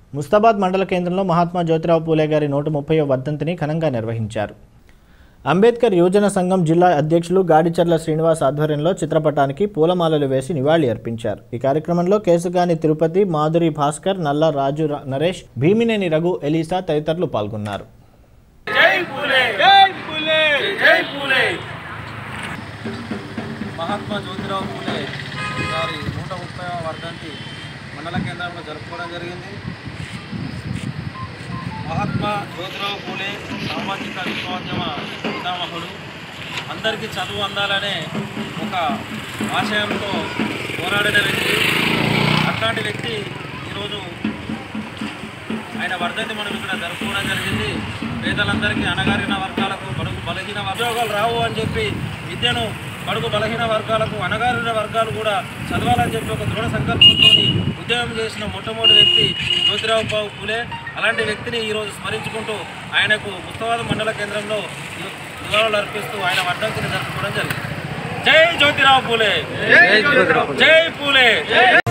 ముస్తాబాద్ మండల కేంద్రంలో మహాత్మా జ్యోతిరావు పూలే గారి నూట ముప్పై వర్ధంతిని ఘనంగా నిర్వహించారు అంబేద్కర్ యువజన సంఘం జిల్లా అధ్యక్షులు గాడిచర్ల శ్రీనివాస్ ఆధ్వర్యంలో చిత్రపటానికి పూలమాలలు వేసి నివాళి అర్పించారు ఈ కార్యక్రమంలో కేసుగాని తిరుపతి మాధురి భాస్కర్ నల్ల రాజు ర- నరేష్ భీమినేని రఘు ఎలీసా తదితరులు పాల్గొన్నారు జై పూలే జై పూలే జై పూలే మహాత్మా జ్యోతిరావు పూలే గారి నూట ముప్పై వర్ధంతి మండల కేంద్రంలో జరుపుకోవడం జరిగింది మహాత్మా జ్యోతిరావు పూలే సామాజిక విశ్వోద్యమ పితామహుడు అందరికీ చదువు అందాలనే ఒక ఆశయంతో పోరాడిన వ్యక్తి అట్లాంటి వ్యక్తి ఈరోజు ఆయన వర్ధంతి మనం ఇక్కడ జరుపుకోవడం జరిగింది పేదలందరికీ అణగారిన వర్గాలకు బడుగు బలహీన ఉద్యోగాలు రావు అని చెప్పి విద్యను బడుగు బలహీన వర్గాలకు అణగారిన వర్గాలు కూడా చదవాలని చెప్పి ఒక దృఢ సంకల్పంతో ఉద్యమం చేసిన మొట్టమొదటి వ్యక్తి జ్యోతిరావు బాబు పూలే అలాంటి వ్యక్తిని ఈరోజు స్మరించుకుంటూ ఆయనకు ముస్తవాద మండల కేంద్రంలో నివాళులు అర్పిస్తూ ఆయన వర్ధంతిని జరుపుకోవడం జరిగింది జై జ్యోతిరావు పూలే జై పూలే